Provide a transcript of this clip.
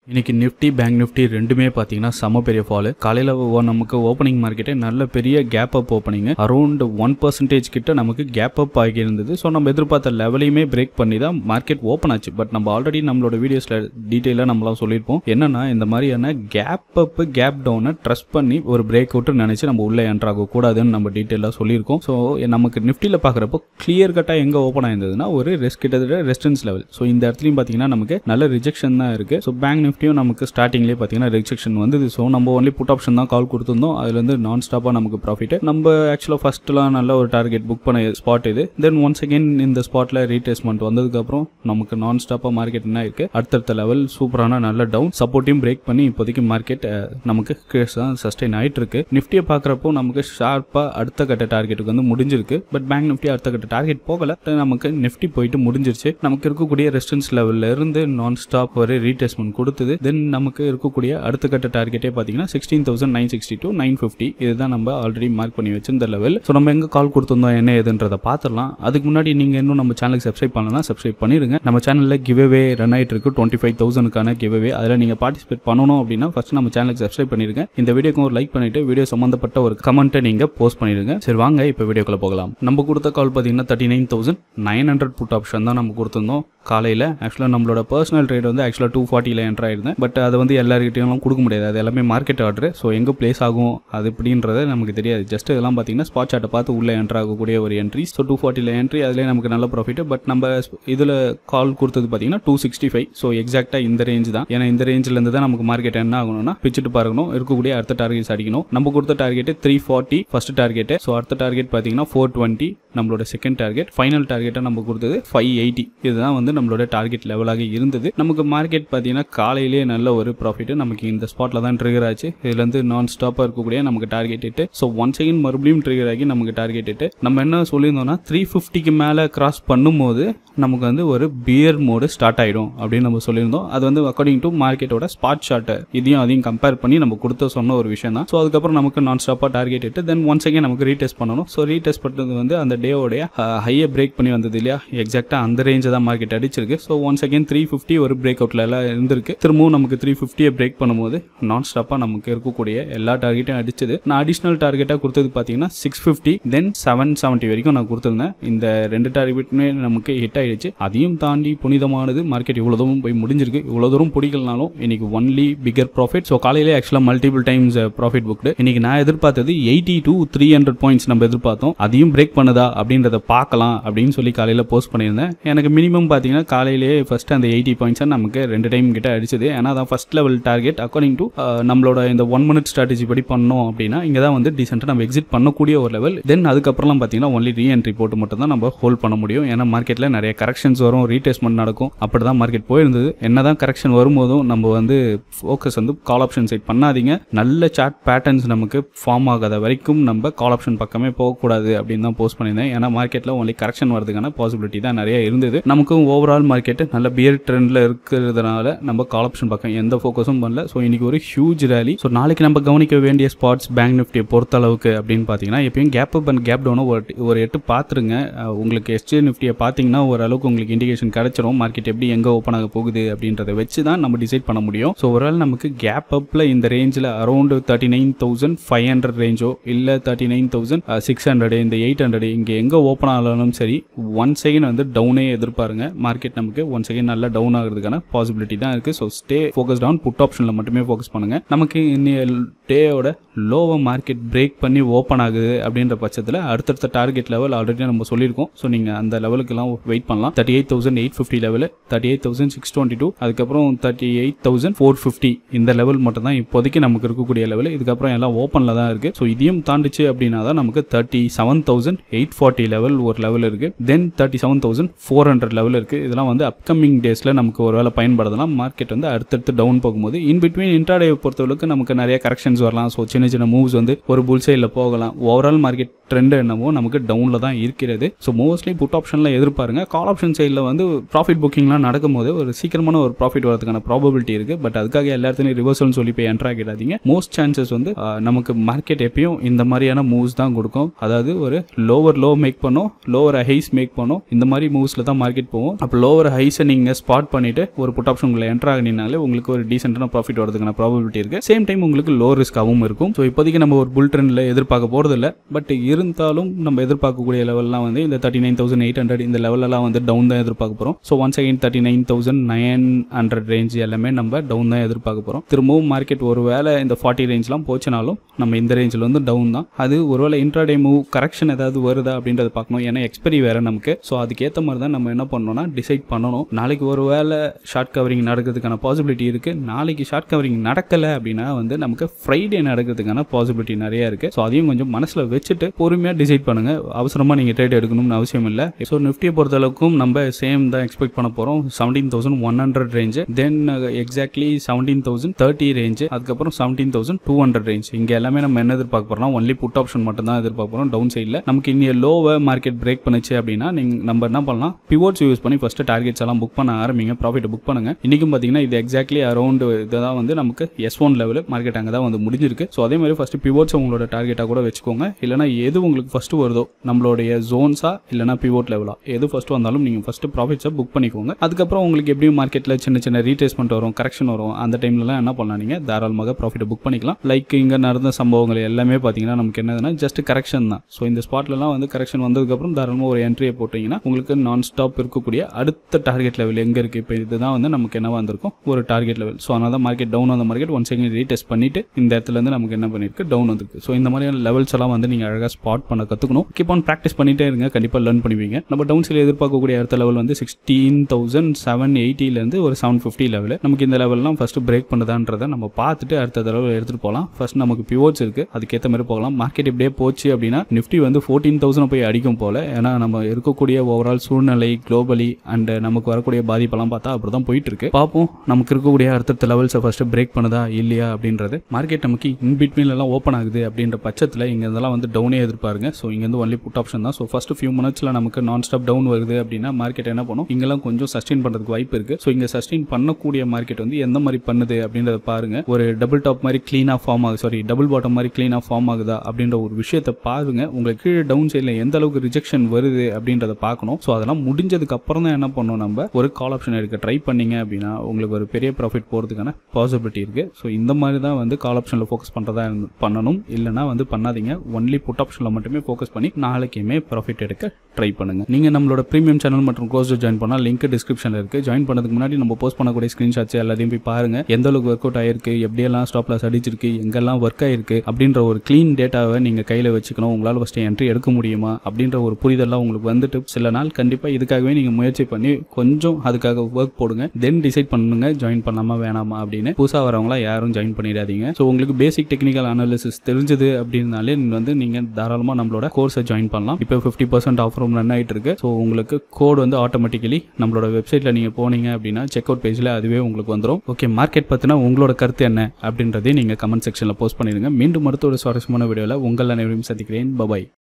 இன்னைக்கு Nifty bank Nifty ரெண்டுமே பார்த்தீங்கன்னா செம பெரிய ஃபால் காலையில் நமக்கு ஓப்பனிங் மார்க்கெட்டே நல்ல பெரிய gap up opening around one percentage கிட்ட நமக்கு கேப் அப் ஆகி இருந்தது ஸோ நம்ம எதிர்பார்த்த லெவலையுமே பிரேக் பண்ணி தான் மார்க்கெட் ஓப்பன் ஆச்சு பட் நம்ம ஆல்ரெடி நம்மளோட வீடியோஸில் டீட்டெயிலாக நம்மளாம் சொல்லியிருப்போம் என்னன்னா இந்த மாதிரியான கேப் அப் கேப் டவுனை ட்ரஸ்ட் பண்ணி ஒரு பிரேக் அவுட்டு நினச்சி நம்ம உள்ளே என்ட்ரு ஆகக்கூடாதுன்னு நம்ம டீட்டெயிலாக சொல்லியிருக்கோம் ஸோ நமக்கு நிஃப்டியில் பார்க்குறப்போ கிளியர் கட்டாக எங்கே ஓப்பன் ஆயிருந்ததுன்னா ஒரு ரெஸ்ட் கிட்டத்தட்ட ரெசிஸ்டன்ஸ் லெவல் ஸோ இந்த இடத்துலையும் பார்த்தீங்கன்னா நமக்கு நல்ல ரிஜெக்ஷன் தான் இருக்குது ஸோ பேங்க் நிஃப்டியும் நமக்கு ஸ்டார்டிங்லேயே பார்த்தீங்கன்னா ரிஜெக்ஷன் வந்தது ஸோ நம்ம ஒன்லி புட் ஆப்ஷன் தான் கால் கொடுத்துருந்தோம் அதுலேருந்து நான் ஸ்டாப்பாக நமக்கு ப்ராஃபிட் நம்ம ஆக்சுவலாக ஃபஸ்ட்டுலாம் நல்ல ஒரு டார்கெட் புக் பண்ண ஸ்பாட் இது தென் ஒன்ஸ் அகேன் இந்த ஸ்பாட்டில் ரீடேஸ்மெண்ட் வந்ததுக்கப்புறம் நமக்கு நான் ஸ்டாப்பாக மார்க்கெட் என்ன இருக்குது அடுத்தடுத்த லெவல் சூப்பரான நல்ல டவுன் சப்போர்ட்டையும் பிரேக் பண்ணி இப்போதைக்கு மார்க்கெட் நமக்கு கேஸ் தான் சஸ்டெயின் ஆயிட்டு இருக்கு நிஃப்டியை பார்க்குறப்போ நமக்கு ஷார்ப்பாக அடுத்த கட்ட டார்கெட்டுக்கு வந்து முடிஞ்சிருக்கு பட் பேங்க் நிஃப்டி அடுத்த கட்ட டார்கெட் போகல நமக்கு நிஃப்டி போயிட்டு முடிஞ்சிருச்சு நமக்கு இருக்கக்கூடிய ரெசிஸ்டன்ஸ் லெவல்ல இருந்து நான் ஸ்டாப் ஒரு ரீடேஸ்மெண்ட் கொடுத்தது தென் நமக்கு இருக்கக்கூடிய அடுத்த கட்ட டார்கெட்டே பார்த்தீங்கன்னா sixteen thousand nine sixty two nine fifty இதுதான் நம்ம ஆல்ரெடி மார்க் பண்ணி வச்சிருந்த லெவல் ஸோ நம்ம எங்கே கால் கொடுத்துருந்தோம் என்ன ஏதுன்றதை பார்த்துடலாம் அதுக்கு முன்னாடி நீங்கள் இன்னும் நம்ம சேனலுக்கு சப்ஸ்கிரைப் பண்ணலாம் சப்ஸ்கிரைப் பண்ணிடுங்க நம்ம சேனலில் கிவ்அவே ரன் ஆயிட்டு இருக்கு டுவெண்ட்டி ஃபைவ் தௌசண்ட்க்கான கிவ்அவே அதில் நீங்கள் பார்ட்டிசிபேட் பண்ணணும் அப்படின்னா ஃபர்ஸ்ட் நம்ம சேனலுக்கு சப்ஸ்கிரைப் பண்ணிடுங்க இந்த வீடியோக்கு ஒரு லைக் பண்ணிட்டு வீடியோ சம்மந்தப்பட்ட ஒரு கமெண்ட்டை நீங்கள் போஸ்ட் பண்ணிடுங்க சரி வாங்க இப்போ வீடியோக்குள்ள போகலாம் நம்ம கொடுத்த கால் பார்த்தீங்கன்னா thirty nine thousand nine hundred put option தான் நம்ம கொடுத்துருந்தோம் காலையில் ஆக்சுவலாக நம்மளோட பர்சனல் ட்ரேட் வந்து ஆக்சுவலாக டூ ஃபார்ட்டியில் என்ட்ரு ஆயிருந்தேன் பட் அதை வந்து எல்லாருக்கிட்டையும் கொடுக்க முடியாது அது எல்லாமே மார்க்கெட் ஆர்டர் ஸோ எங்கே பிளேஸ் ஆகும் அது எப்படின்றது நமக்கு தெரியாது ஜஸ்ட் இதெல்லாம் பார்த்தீங்கன்னா ஸ்பாட் சார்ட்டை பார்த்து உள்ளே என்ட்ரு ஆகக்கூடிய ஒரு என்ட்ரி ஸோ டூ ஃபார்ட்டியில் என்ட்ரி அதிலே நமக்கு நல்ல ப்ராஃபிட் பட் நம்ம இதில் கால் கொடுத்தது பார்த்தீங்கன்னா டூ சிக்ஸ்டி ஃபைவ் ஸோ எக்ஸாக்டாக இந்த ரேஞ்ச் தான் ஏன்னா இந்த ரேஞ்சிலேருந்து தான் நமக்கு மார்க்கெட் என்ன ஆகணும்னா பிச்சுட்டு பார்க்கணும் இருக்கக்கூடிய அடுத்த டார்கெட்ஸ் அடிக்கணும் நம்ம கொடுத்த target three forty first target so அடுத்த டார்கெட் பார்த்தீங்கன்னா ஃபோர் டுவெண்ட்டி நம்மளோட செகண்ட் டார்கெட் ஃபைனல் டார்கெட்டாக நம்ம கொடுத்தது ஃபைவ் எயிட்டி இதுதான் வந்து நம்மளோட டார்கெட் லெவலாக இருந்தது நமக்கு மார்க்கெட் பார்த்தீங்கன்னா காலையிலேயே நல்ல ஒரு ப்ராஃபிட் நமக்கு இந்த ஸ்பாட்டில் தான் ட்ரிகர் ஆச்சு இதுலேருந்து நான் ஸ்டாப்பாக இருக்கக்கூடிய நமக்கு target hit so one second மறுபடியும் ட்ரிகர் ஆகி நமக்கு டார்கெட் இட்டு நம்ம என்ன சொல்லியிருந்தோம்னா த்ரீ ஃபிஃப்டிக்கு மேலே கிராஸ் பண்ணும்போது நமக்கு வந்து ஒரு பியர் மோடு ஸ்டார்ட் ஆகிடும் அப்படின்னு நம்ம சொல்லியிருந்தோம் அது வந்து அக்கார்டிங் டு மார்க்கெட்டோட ஸ்பாட் ஷார்ட்டை இதையும் அதையும் கம்பேர் பண்ணி நம்ம கொடுத்த சொன்ன ஒரு விஷயம் தான் ஸோ அதுக்கப்புறம் நமக்கு நான் ஸ்டாப்பாக target hit then one second நமக்கு ரீடெஸ்ட் பண்ணணும் ஸோ ரீடெஸ்ட் பண்ணது வந்து அந்த டேவோடைய ஹையை பிரேக் பண்ணி வந்தது இல்லையா எக்ஸாக்டாக அந்த ரேஞ்சை தான் மார்க்கெட் அடிச்சிருக்கு so one second three fifty ஒரு பிரேக் அவுட்ல எல்லாம் இருந்திருக்கு திரும்பவும் நமக்கு த்ரீ ஃபிஃப்டியை பிரேக் பண்ணும்போது நான் ஸ்டாப்பாக நமக்கு இருக்கக்கூடிய எல்லா டார்கெட்டும் அடிச்சது நான் அடிஷனல் டார்கெட்டாக கொடுத்தது பார்த்தீங்கன்னா six fifty then seven seventy வரைக்கும் நான் கொடுத்துருந்தேன் இந்த ரெண்டு டார்கெட்டுமே நமக்கு ஹிட் ஆயிடுச்சு அதையும் தாண்டி புனிதமானது மார்க்கெட் இவ்வளோ தூரம் போய் முடிஞ்சிருக்கு இவ்வளோ தூரம் பிடிக்கலனாலும் இன்னைக்கு ஒன்லி பிகர் ப்ராஃபிட் ஸோ காலையிலே ஆக்சுவலாக மல்டிபிள் டைம்ஸ் ப்ராஃபிட் புக்டு இன்னைக்கு நான் எதிர்பார்த்தது eighty to three hundred points நம்ம எதிர்பார்த்தோம் அதையும் பிரேக் பண்ணுதா அப்படின்றத பார்க்கலாம் அப்படின்னு சொல்லி காலையில் போஸ்ட் பண்ணியிருந்தேன் எனக்கு மினிமம் பார்த்தீங்கன்னா காலையிலேயே ஃபர்ஸ்ட் அந்த எயிட்டி பாயிண்ட்ஸை நமக்கு ரெண்டு டைம் கிட்ட அடிச்சது ஏன்னா அதான் first level target according to நம்மளோட இந்த ஒன் மினிட் ஸ்ட்ராட்டஜி படி பண்ணோம் அப்படின்னா இங்கே தான் வந்து டீசெண்டாக நம்ம எக்ஸிட் பண்ணக்கூடிய ஒரு லெவல் தென் அதுக்கப்புறம்லாம் பார்த்தீங்கன்னா ஒன்லி ரீஎன்ட்ரி போட்டு மட்டும் தான் நம்ம ஹோல்ட் பண்ண முடியும் ஏன்னா மார்க்கெட்டில் நிறைய கரெக்ஷன்ஸ் வரும் ரீடேஸ்மெண்ட் நடக்கும் அப்படி தான் மார்க்கெட் போயிருந்தது என்னதான் கரெக்ஷன் வரும்போதும் நம்ம வந்து ஃபோக்கஸ் வந்து கால் ஆப்ஷன் சைட் பண்ணாதீங்க நல்ல சார்ட் பேட்டர்ன்ஸ் நமக்கு ஃபார்ம் ஆகாத வரைக்கும் நம்ம கால் ஆப்ஷன் பக்கமே போகக்கூடாது அப்படின்னு தான் போஸ்ட் பண்ணியிருந்தேன் ஏன்னா மார்க்கெட்டில் ஒன்லி கரெக்ஷன் வரதுக்கான பாசிபிலிட்டி தான் நிறைய இருந்தது நமக்கும் ஓவரால் மார்க்கெட் நல்ல பியர் ட்ரெண்டில் இருக்கிறதுனால நம்ம கால் ஆப்ஷன் பக்கம் எந்த ஃபோக்கஸும் பண்ணல ஸோ இன்னைக்கு ஒரு ஹியூஜ் ரேலி ஸோ நாளைக்கு நம்ம கவனிக்க வேண்டிய ஸ்பாட்ஸ் பேங்க் நிஃப்டியை பொறுத்த அளவுக்கு அப்படின்னு பார்த்தீங்கன்னா எப்பயும் கேப் அப் அண்ட் கேப் டவுனை ஒரு ஒரு எட்டு பார்த்துருங்க அஹ் உங்களுக்கு எஸ்டி நிஃப்டியை பார்த்தீங்கன்னா ஓரளவுக்கு உங்களுக்கு இண்டிகேஷன் கிடைச்சிரும் மார்க்கெட் எப்படி எங்கே ஓப்பன் ஆக போகுது அப்படின்றத வச்சு தான் நம்ம டிசைட் பண்ண முடியும் ஸோ ஒரு நமக்கு கேப் அப்பில் இந்த ரேஞ்சில் around thirty nine thousand five hundred ரேஞ்சோ இல்லை thirty nine thousand six hundred இந்த எயிட் ஹண்ட்ரட் இங்கே எங்கே ஓப்பன் ஆகலாலும் சரி ஒன் செகண்ட் வந்து டவுனே எதிர்பாருங்க மார்க்கெட் நமக்கு ஒன் செகண்ட் நல்லா டவுன் ஆகிறதுக்கான பாசிபிலிட்டி தான் இருக்குது so stay focus down put ஆப்ஷனில் மட்டுமே ஃபோக்கஸ் பண்ணுங்க நமக்கு இன்னைய டேயோட லோவை மார்க்கெட் பிரேக் பண்ணி ஓப்பன் ஆகுது அப்படின்ற பட்சத்தில் அடுத்தடுத்த டார்கெட் லெவல் ஆல்ரெடி நம்ம சொல்லியிருக்கோம் ஸோ நீங்கள் அந்த லெவலுக்குலாம் வெயிட் பண்ணலாம் thirty eight thousand eight fifty level thirty eight thousand six twenty two அதுக்கப்புறம் thirty eight thousand four fifty இந்த லெவல் மட்டும் தான் இப்போதைக்கு நமக்கு இருக்கக்கூடிய லெவல் இதுக்கப்புறம் எல்லாம் ஓப்பனில் தான் இருக்குது ஸோ இதையும் தாண்டிச்சு அப்படின்னா தான் நமக்கு thirty seven thousand eight forty level ஒரு லெவல் இருக்குது then thirty seven thousand four hundred level இருக்குது இதெல்லாம் வந்து அப்கமிங் டேஸில் நமக்கு ஒரு வேலை பயன்படுத்தலாம் மார்க்கெட் வந்து அடுத்தடுத்து டவுன் போகும்போது இன் பிட்வீன் இன்ட்ராடே பொறுத்தவரைக்கும் நமக்கு நிறைய கரெக்ஷன்ஸ் வரலாம் ஸோ சின்ன சின்ன மூவ்ஸ் வந்து ஒரு புல் சைடில் போகலாம் ஓவரால் மார்க்கெட் ட்ரெண்ட் என்னவோ நமக்கு டவுனில் தான் இருக்கிறது ஸோ மோஸ்ட்லி புட் ஆப்ஷனில் எதிர்பாருங்க கால் ஆப்ஷன் சைடில் வந்து ப்ராஃபிட் புக்கிங்லாம் நடக்கும்போது ஒரு சீக்கிரமான ஒரு ப்ராஃபிட் வரதுக்கான ப்ராபபிலிட்டி இருக்குது பட் அதுக்காக எல்லா இடத்துலையும் ரிவர்சல்னு சொல்லி போய் என்ட்ரு ஆகிடாதீங்க மோஸ்ட் சான்சஸ் வந்து ஆஹ், நமக்கு மார்க்கெட் எப்பயும் இந்த மாதிரியான மூவ்ஸ் தான் கொடுக்கும் அதாவது ஒரு லோவர் லோ மேக் பண்ணும் லோவர் ஹைஸ் மேக் பண்ணும் இந்த மாதிரி மூவ்ஸில் தான் மார்க்கெட் போகும் அப்போ லோவர் ஹைஸை நீங்கள் ஸ்பாட் பண்ணிட்டு ஒரு புட் ஆப்ஷன் உங்களை என்ட்ரு ஆகினீங்கன்னா பண்ணினாலே உங்களுக்கு ஒரு டீசென்டான ப்ராஃபிட் வரதுக்கான ப்ராபபிலிட்டி இருக்கு சேம் டைம் உங்களுக்கு லோ ரிஸ்க்காகவும் இருக்கும் ஸோ இப்போதைக்கு நம்ம ஒரு புல் ட்ரெண்டில் எதிர்பார்க்க போகிறது இல்லை பட் இருந்தாலும் நம்ம எதிர்பார்க்கக்கூடிய லெவல்லாம் வந்து இந்த thirty nine thousand eight hundred இந்த லெவலெல்லாம் வந்து டவுன் தான் எதிர்பார்க்க போகிறோம் so once again thirty nine thousand nine hundred range எல்லாமே நம்ம டவுன் தான் எதிர்பார்க்க போகிறோம் திரும்பவும் மார்க்கெட் ஒரு வேளை இந்த ஃபார்ட்டி ரேஞ்ச்லாம் போச்சுனாலும் நம்ம இந்த ரேஞ்சில் வந்து டவுன் தான் அது ஒருவேளை இன்ட்ராடே மூவ் கரெக்ஷன் ஏதாவது வருதா அப்படின்றத பார்க்கணும் ஏன்னா எக்ஸ்பெரி வேறு நமக்கு ஸோ அதுக்கேற்ற மாதிரி தான் நம்ம என்ன பண்ணணும்னா டிசைட் பண்ணணும் நாளைக்கு ஒரு வேளை ஷார்ட் கவரிங் நடக்கிறதுக்கான பாசிபிலிட்டி இருக்குது நாளைக்கு ஷார்ட் கவரிங் நடக்கலை அப்படின்னா வந்து நமக்கு ஃப்ரைடே நடக்கிறதுக்கான பாசிபிலிட்டி நிறைய இருக்குது ஸோ அதையும் கொஞ்சம் மனசில் வச்சுட்டு பொறுமையாக டிசைட் பண்ணுங்கள் அவசரமாக நீங்கள் ட்ரேட் எடுக்கணும்னு அவசியம் இல்லை ஸோ நிஃப்டியை பொறுத்த அளவுக்கும் நம்ம சேம் தான் எக்ஸ்பெக்ட் பண்ண போகிறோம் seventeen thousand one hundred range then exactly seventeen thousand thirty range அதுக்கப்புறம் seventeen thousand two hundred range இங்கே எல்லாமே நம்ம என்ன எதிர்பார்க்க போகிறோம் ஒன்லி புட் ஆப்ஷன் மட்டும் தான் எதிர்பார்க்க போகிறோம் டவுன் சைடில் நமக்கு இன்னும் லோவை மார்க்கெட் பிரேக் பண்ணுச்சு அப்படின்னா நீங்கள் நம்ம என்ன பண்ணலாம் பிவோட்ஸ் யூஸ் பண்ணி ஃபஸ்ட்டு டார்கெட்ஸ் எல்லாம் புக் பண்ண ஆரம்பிங்க ப்ராஃபிட் புக் பண்ணுங்க இன்றைக்கும் பார்த்தீங்கன்னா இது எக்ஸாக்ட்லி அரௌண்ட் இதுதான் வந்து நமக்கு எஸ் ஒன் லெவல் மார்க்கெட் அங்கே தான் வந்து முடிஞ்சிருக்கு ஸோ அதே மாதிரி ஃபஸ்ட்டு பிவோட்ஸ் உங்களோட டார்கெட்டாக கூட வச்சுக்கோங்க இல்லைனா எது உங்களுக்கு ஃபஸ்ட்டு வருதோ நம்மளுடைய ஜோன்ஸா இல்லைனா பிவோட் லெவலா எது ஃபஸ்ட்டு வந்தாலும் நீங்கள் ஃபஸ்ட்டு ப்ராஃபிட்ஸை புக் பண்ணிக்கோங்க அதுக்கப்புறம் உங்களுக்கு எப்படியும் மார்க்கெட்டில் சின்ன சின்ன ரீட்ரேஸ்மெண்ட் வரும் கரெக்ஷன் வரும் அந்த டைம்லலாம் என்ன பண்ணலாம் நீங்கள் தாராளமாக ப்ராஃபிட்டை புக் பண்ணிக்கலாம் லைக் இங்கே நடந்த சம்பவங்கள் எல்லாமே பார்த்தீங்கன்னா நமக்கு என்னதுன்னா ஜஸ்ட் கரெக்ஷன் தான் ஸோ இந்த ஸ்பாட்லலாம் வந்து கரெக்ஷன் வந்ததுக்கப்புறம் தாராளமாக ஒரு என்ட்ரியை போட்டிங்கன்னா உங்களுக்கு நான் ஸ்டாப் இருக்கக்கூடிய அடுத்த டார்கெட் லெவல் எங்கே இருக்குது இப்போ இதுதான் வந்து நமக்கு என்னவா வந்திருக்கும் ஒரு டார்கெட் லெவல் ஸோ அதனால தான் மார்க்கெட் டவுன் வந்த மார்க்கெட் ஒன் செகண்ட் ரீடெஸ்ட் பண்ணிட்டு இந்த இடத்துல இருந்து நமக்கு என்ன பண்ணிருக்கு டவுன் வந்திருக்கு ஸோ இந்த மாதிரியான லெவல்ஸ் எல்லாம் வந்து நீங்கள் அழகாக ஸ்பாட் பண்ண கற்றுக்கணும் கீப் ஆன் ப்ராக்டிஸ் பண்ணிட்டே இருங்க கண்டிப்பாக லேர்ன் பண்ணுவீங்க நம்ம டவுன் சைடில் எதிர்பார்க்கக்கூடிய அடுத்த லெவல் வந்து சிக்ஸ்டீன் தௌசண்ட் செவன் எயிட்டிலேருந்து ஒரு செவன் ஃபிஃப்டி லெவல் நமக்கு இந்த லெவல்லாம் ஃபஸ்ட்டு பிரேக் பண்ணுதான்றதை நம்ம பார்த்துட்டு அடுத்த தடவை எடுத்துகிட்டு போகலாம் ஃபர்ஸ்ட் நமக்கு பிவோட்ஸ் இருக்குது அதுக்கேற்ற மாதிரி போகலாம் மார்க்கெட் இப்படியே போச்சு அப்படின்னா நிஃப்டி வந்து ஃபோர்டீன் தௌசண்ட் போய் அடிக்கும் போல ஏன்னா நம்ம இருக்கக்கூடிய ஓவரால் சூழ்நிலை குளோபலி அண்ட் நமக்கு வரக்கூடிய பாதிப்பெல்லாம் பார்த்தா அப்படி தான் போயிட்டு இருக்கு பார்ப்போம் நமக்கு இருக்கக்கூடிய அடுத்தடுத்த லெவல்ஸை ஃபர்ஸ்ட் பிரேக் பண்ணுதா இல்லையா அப்படின்றது மார்க்கெட் நமக்கு இன் பிட்வீன் எல்லாம் ஓப்பன் ஆகுது அப்படின்ற பட்சத்தில் இங்கே இதெல்லாம் வந்து டவுனே எதிர்பாருங்க ஸோ இங்கேருந்து ஒன்லி புட் ஆப்ஷன் தான் ஸோ ஃபர்ஸ்ட் ஃபியூ மினிட்ஸில் நமக்கு நான் ஸ்டாப் டவுன் வருது அப்படின்னா மார்க்கெட் என்ன பண்ணும் இங்கெல்லாம் கொஞ்சம் சஸ்டெயின் பண்ணுறதுக்கு வாய்ப்பு இருக்குது ஸோ இங்கே சஸ்டெயின் பண்ணக்கூடிய மார்க்கெட் வந்து எந்த மாதிரி பண்ணுது அப்படின்றத பாருங்க ஒரு டபுள் டாப் மாதிரி க்ளீனாக ஃபார்ம் ஆகுது சாரி டபுள் பாட்டம் மாதிரி க்ளீனாக ஃபார்ம் ஆகுதா அப்படின்ற ஒரு விஷயத்தை பாருங்க உங்களுக்கு கீழே டவுன் சைடில் எந்த அளவுக்கு ரிஜெக்ஷன் வருது அப்படின்றத பார்க்கணும் ஸோ அதெல்லாம் முடிஞ்சதுக்கு அப்புறம் தான் என்ன பண்ணணும் நம்ம ஒரு கால் ஆப்ஷன் எடுக்க ட்ரை பண்ணீங்க அப்படின்னா உங்களுக்கு ஒரு பெரிய ப்ராஃபிட் போகிறதுக்கான பாசிபிலிட்டி இருக்குது ஸோ இந்த மாதிரி தான் வந்து கால் ஆப்ஷனில் ஃபோக்கஸ் பண்ணுறதா இருந்து- பண்ணணும் இல்லைனா வந்து பண்ணாதீங்க ஒன்லி புட் ஆப்ஷனில் மட்டுமே ஃபோக்கஸ் பண்ணி நாளைக்குமே ப்ராஃபிட் எடுக்க ட்ரை பண்ணுங்க நீங்கள் நம்மளோட ப்ரீமியம் சேனல் மற்றும் க்ளோஸ் ஜாயின் பண்ணால் லிங்க் டிஸ்கிரிப்ஷனில் இருக்குது ஜாயின் பண்ணதுக்கு முன்னாடி நம்ம போஸ்ட் பண்ணக்கூடிய ஸ்க்ரீன்ஷாட்ஸ் எல்லாத்தையும் போய் பாருங்க எந்த அளவுக்கு ஒர்க் அவுட் ஆயிருக்கு எப்படியெல்லாம் ஸ்டாப் லாஸ் அடிச்சிருக்கு எங்கெல்லாம் ஒர்க் ஆயிருக்கு அப்படின்ற ஒரு க்ளீன் டேட்டாவை நீங்கள் கையில் வச்சுக்கணும் உங்களால் ஃபஸ்ட்டு என்ட்ரி எடுக்க முடியுமா அப்படின்ற ஒரு புரிதல்லாம் உங்களுக்கு வந்துட்டு சில நாள் கண்டிப்பாக இதுக்காகவே நீங்கள் முயற்சி பண்ணி கொஞ்சம் அதுக்காக ஒர்க் போடுங்க தென் டிசைட் பண்ணுங்க ஜாயின் பண்ணலாமா வேணாமா அப்படின்னு புதுசாக வரவங்களா யாரும் ஜாயின் பண்ணிடாதீங்க ஸோ உங்களுக்கு பேசிக் டெக்னிக்கல் அனாலிசிஸ் தெரிஞ்சது அப்படின்னாலே நீங்க வந்து நீங்கள் தாராளமாக நம்மளோட கோர்ஸை ஜாயின் பண்ணலாம் இப்போ ஃபிஃப்டி பர்சன்ட் ஆஃபர் ரன் ஆகிட்டு இருக்கு ஸோ உங்களுக்கு கோட் வந்து ஆட்டோமேட்டிக்கலி நம்மளோட வெப்சைட்டில் நீங்கள் போனீங்க அப்படின்னா செக் அவுட் பேஜில் அதுவே உங்களுக்கு வந்துடும் ஓகே மார்க்கெட் பற்றினா உங்களோட கருத்து என்ன அப்படின்றதையும் நீங்கள் கமெண்ட் செக்ஷனில் போஸ்ட் பண்ணிடுங்க மீண்டும் அடுத்த ஒரு சுவாரஸ்யமான வீடியோவில் உங்கள் அனைவரையும் சந்திக்கிறேன் பபாய்